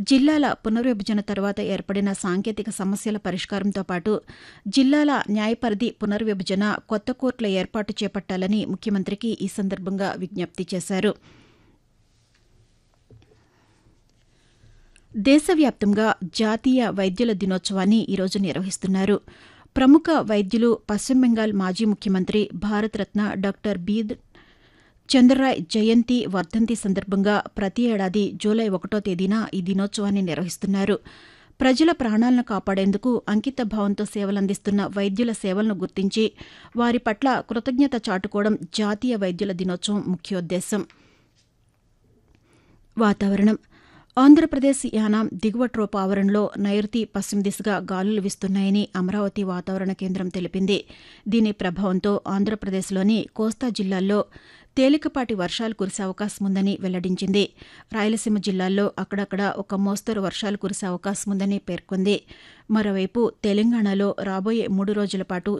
జిల్లాల పునర్విభజన తర్వాత ఏర్పడిన సాంకేతిక సమస్యల పరిష్కారంతో పాటు జిల్లాల న్యాయపరిధి పునర్విభజన కొత్త కోర్టుల ఏర్పాటు చేపట్టాలని ముఖ్యమంత్రికి ఈ సందర్భంగా విజ్ఞప్తి చేశారు దేశవ్యాప్తంగా జాతీయ వైద్యుల దినోత్సవాన్ని ఈరోజు నిర్వహిస్తున్నారు ప్రముఖ వైద్యులు పశ్చిమ బెంగాల్ మాజీ ముఖ్యమంత్రి భారతరత్న డాక్టర్ బీ చంద్రరాయ్ జయంతి వర్ధంతి సందర్భంగా ప్రతి ఏడాది జూలై ఒకటో తేదీన ఈ దినోత్సవాన్ని నిర్వహిస్తున్నారు ప్రజల ప్రాణాలను కాపాడేందుకు అంకిత భావంతో సేవలందిస్తున్న వైద్యుల సేవలను గుర్తించి వారి పట్ల కృతజ్ఞత చాటుకోవడం జాతీయ వైద్యుల దినోత్సవం ముఖ్యోద్దేశం వాతావరణం ఆంధ్రప్రదేశ్ యానాం దిగువ ట్రోప్ ఆవరణలో నైరుతి పశ్చిమ దిశగా గాలులు వీస్తున్నాయని అమరావతి వాతావరణ కేంద్రం తెలిపింది దీని ప్రభావంతో ఆంధ్రప్రదేశ్లోని కోస్తా జిల్లాల్లో తేలికపాటి వర్షాలు కురిసే అవకాశం ఉందని వెల్లడించింది రాయలసీమ జిల్లాల్లో అక్కడక్కడ ఒక మోస్తరు వర్షాలు కురిసే అవకాశం ఉందని పేర్కొంది మరోవైపు తెలంగాణలో రాబోయే మూడు రోజుల పాటు